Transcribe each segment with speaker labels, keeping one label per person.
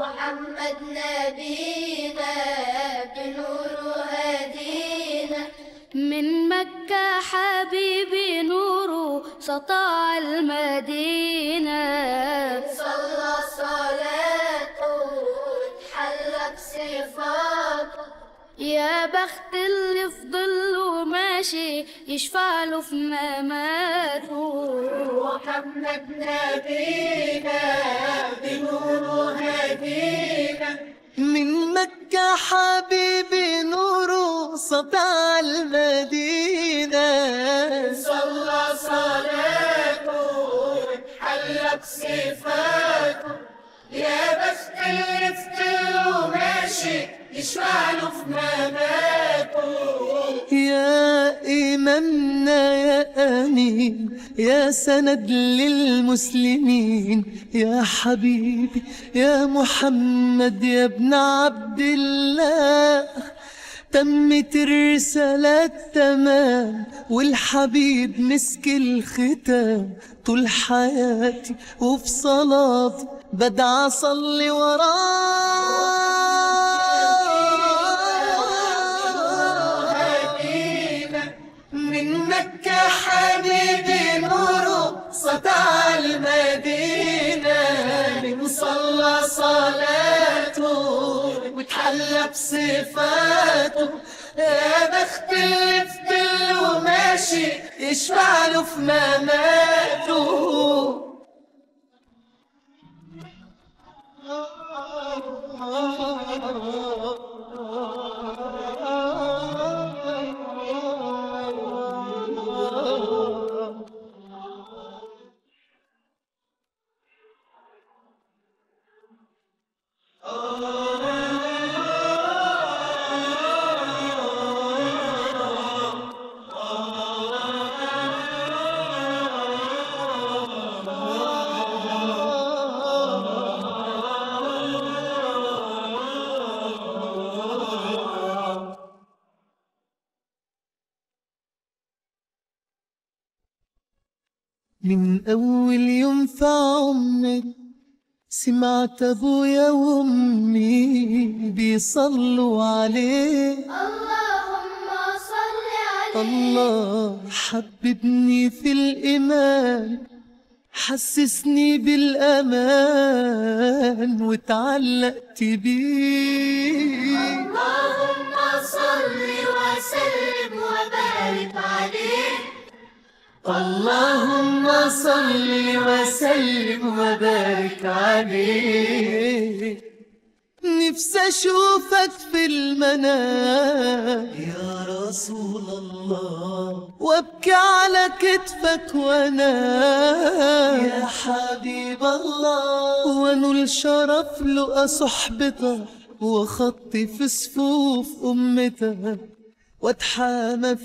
Speaker 1: محمد نبينا بنور هدينا
Speaker 2: من مكة حبيبي نوره سطع المدينة
Speaker 1: صلى صلاته وتحلى بصفاته
Speaker 2: يا بخت اللي في ظله ماشي يشفع له في مماته
Speaker 1: محمد نبينا بنور هدينا
Speaker 3: من مكة حبيبي نوره سطع المدينة
Speaker 1: صلى صلاته وتحلى بصفاته يا بخت اللي في ظله ماشي يشفع له في مماته
Speaker 3: يا إمامنا يا أمين يا سند للمسلمين يا حبيبي يا محمد يا ابن عبد الله تمت الرسالة تمام والحبيب مسك الختام طول حياتي وفي صلاتي بدعى أصلي وراه من مكة حبيبي نوره سطع المدينة من صلى صلاته وتحلى بصفاته يا بخت اللي في دله ماشي يشفع له في مماته من أول يوم في عمري سمعت أبويا وأمي بيصلوا عليه
Speaker 1: اللهم صل عليه
Speaker 3: الله حببني في الإيمان حسسني بالأمان وتعلقت بيه
Speaker 1: اللهم صل وسلم وبارك عليه
Speaker 3: اللهم صل وسلم وبارك عليه نفسي اشوفك في المنام يا رسول الله وابكي على كتفك وانا يا حبيب الله وانول شرف لقى صحبتك وخطي في صفوف امتك واتحامى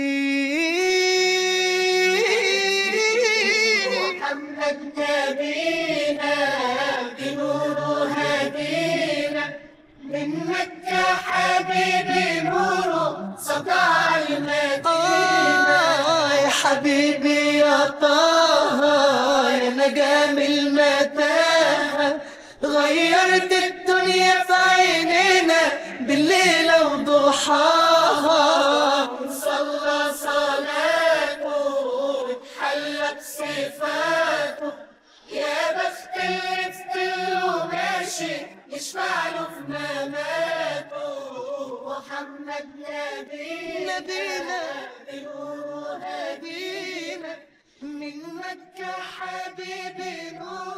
Speaker 3: فيك
Speaker 1: محمد نبينا بنور هدينا من مكة حبيبي نوره سطع المدينة
Speaker 3: آه يا حبيبي يا طه يا نجام المتاهة غيرت الدنيا في عينينا بالليل وضحاها
Speaker 1: صلى صلاته وتحلى بصفاته يا بخت اللي في ظله ماشي يشفع له في مماته محمد نبينا
Speaker 3: نبينا
Speaker 1: بنور هدينا
Speaker 3: من مكة حبيبي نور